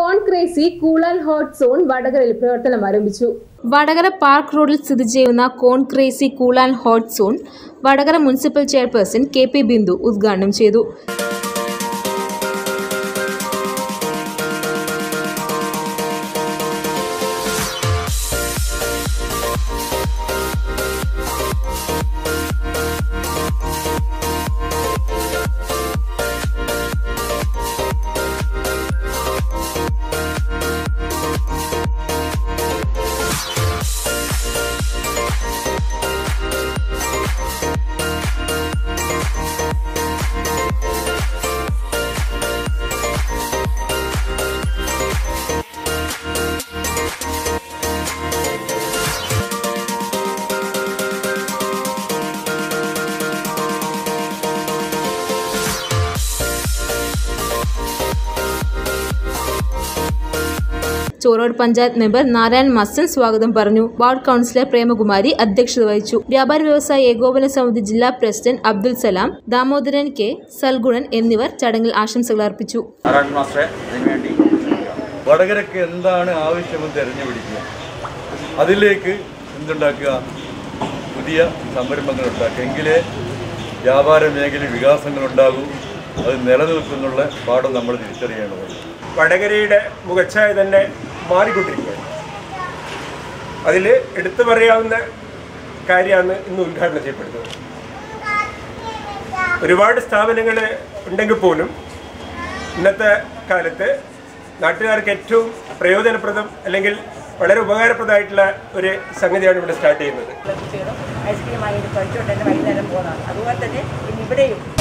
cone crazy cool and hot zone വടകരയിൽ പ്രവർത്തനം ആരംഭിച്ചു വടകര പാർക്ക് റോഡിൽ സ്ഥിതി ചെയ്യുന്ന corn crazy cool and hot zone Vadakara municipal chairperson K P Bindu ഉദ്ഘാടനം ചെയ്തു ചോറോഡ് പഞ്ചായത്ത് മെമ്പർ നാരായൺ മസൻ സ്വാഗതം പറഞ്ഞു വാർഡ് കൗൺസിലർ പ്രേമകുമാരി അധ്യക്ഷത വഹിച്ചു വ്യാപാര വ്യവസായ ഏകോപന സമിതി ജില്ലാ പ്രസിഡന്റ് അബ്ദുൽ സലാം ദാമോദരൻ കെ സൽഗുണൻ എന്നിവർ ചടങ്ങിൽ ആശംസകൾ അർപ്പിച്ചു നാരായണ മാസ്റ്ററെ അതിനുവേണ്ടി വടകരക്ക് എന്താണ് ആവശ്യമെന്ന് തിരഞ്ഞുപിടിക്കുക അതിലേക്ക് എന്തുണ്ടാക്കുക പുതിയ സംരംഭങ്ങൾ ഉണ്ടാക്കുക എങ്കിലേ വ്യാപാര മേഖല വികാസങ്ങൾ ഉണ്ടാകൂ അത് നിലനിൽക്കുന്നുള്ള പാഠം നമ്മൾ തിരിച്ചറിയേണ്ടതുണ്ട് വടകരയുടെ മുഖച്ഛായ തന്നെ മാറിക്കൊണ്ടിരിക്കുകയാണ് അതിൽ എടുത്തു പറയാവുന്ന കാര്യമാണ് ഇന്ന് ഉദ്ഘാടനം ചെയ്യപ്പെടുന്നത് ഒരുപാട് സ്ഥാപനങ്ങൾ ഉണ്ടെങ്കിൽ പോലും ഇന്നത്തെ കാലത്ത് നാട്ടുകാർക്ക് ഏറ്റവും പ്രയോജനപ്രദം അല്ലെങ്കിൽ വളരെ ഉപകാരപ്രദമായിട്ടുള്ള ഒരു സംഗതിയാണ് ഇവിടെ സ്റ്റാർട്ട് ചെയ്യുന്നത് കുട്ടികളും ഐസ്ക്രീം വാങ്ങിയിട്ട് കഴിച്ചുകൊണ്ട് തന്നെ വൈകുന്നേരം പോകുന്നതാണ് അതുപോലെ തന്നെ ഇന്ന് ഇവിടെയും